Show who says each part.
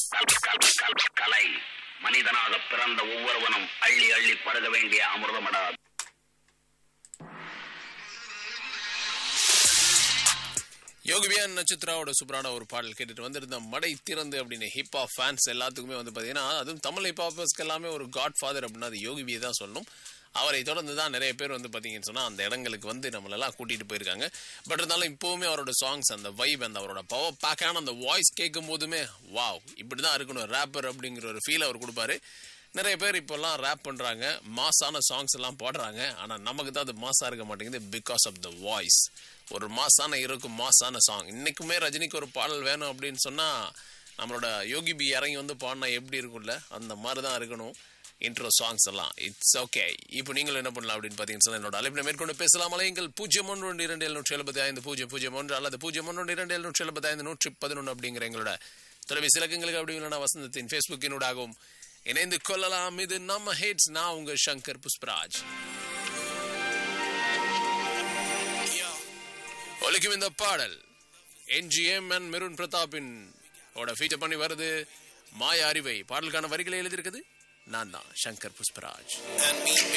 Speaker 1: கலை மனிதனாக பிறந்த ஒவ்வொருவனும் அள்ளி அள்ளி பருக வேண்டிய அமிர்தமடா
Speaker 2: யோகிபியான் நட்சத்திராவோட சூப்பரான ஒரு பாடல் கேட்டுட்டு வந்திருந்த மடை திறந்து அப்படின்னு ஹிப்ஹாப் ஃபேன்ஸ் எல்லாத்துக்குமே வந்து பார்த்தீங்கன்னா அதுவும் தமிழ் ஹிப்ஹாப்பர்ஸ்க்கு எல்லாமே ஒரு காட் ஃபாதர் அப்படின்னா அது யோகிபியை தான் சொல்லணும் அவரை தொடர்ந்து தான் நிறைய பேர் வந்து பார்த்தீங்கன்னு சொன்னால் அந்த இடங்களுக்கு வந்து நம்மளெல்லாம் கூட்டிகிட்டு போயிருக்காங்க பட் இருந்தாலும் இப்போவுமே அவரோட சாங்ஸ் அந்த வைப் அந்த அவரோட பவர் பேக்கான அந்த வாய்ஸ் கேட்கும் போதுமே வாவ் இப்படி தான் இருக்கணும் ரேப்பர் அப்படிங்கிற ஒரு ஃபீல் அவர் கொடுப்பாரு நிறைய பேர் இப்போல்லாம் ரேப் பண்ணுறாங்க மாஸான சாங்ஸ் எல்லாம் போடுறாங்க ஆனால் நமக்கு தான் அது மாஸாக இருக்க மாட்டேங்குது பிகாஸ் ஆஃப் த வாய்ஸ் ஒரு மாஸான இருக்கும் மாஸான சாங் இன்னைக்குமே ரஜினிக்கு ஒரு பாடல் வேணும் அப்படின்னு சொன்னால் நம்மளோட யோகி பி இறங்கி வந்து பாடினா எப்படி இருக்கும்ல அந்த மாதிரி தான் இருக்கணும் இன்ட்ரோ சாங்ஸ் எல்லாம் இட்ஸ் ஓகே இப்போ நீங்களும் என்ன பண்ணலாம் அப்படின்னு பார்த்தீங்கன்னு சொன்னால் என்னோட அழைப்பில் மேற்கொண்டு பேசலாம் அலையுங்கள் பூஜ்ஜியம் ஒன்று ஒன்று இரண்டு எழுநூற்றி எழுபத்தி ஐந்து பூஜ்ஜியம் பூஜ்ஜியம் ஒன்று அல்லது பூஜ்ஜியம் ஒன்று ஒன்று இரண்டு எழுநூற்றி எழுபத்தி ஐந்து நூற்றி பதினொன்று அப்படிங்கிற எங்களோட தொலைபேசி இலக்கங்களுக்கு அப்படி இல்லைனா வசந்தத்தின் ஃபேஸ்புக்கினூடாகவும் இணைந்து கொள்ளலாம் இது நம்ம ஹேட்ஸ் நான் உங்க சங்கர் புஷ்பராஜ் ஒலிக்கும் இந்த பாடல் என்ஜிஎம் அண்ட் மெருன் பிரதாப்பின் ஓட ஃபீச்சர் பண்ணி வருது மாய அறிவை பாடலுக்கான வரிகளை எழுதியிருக்குது நான் தான் சங்கர் புஷ்பராஜ்
Speaker 3: and me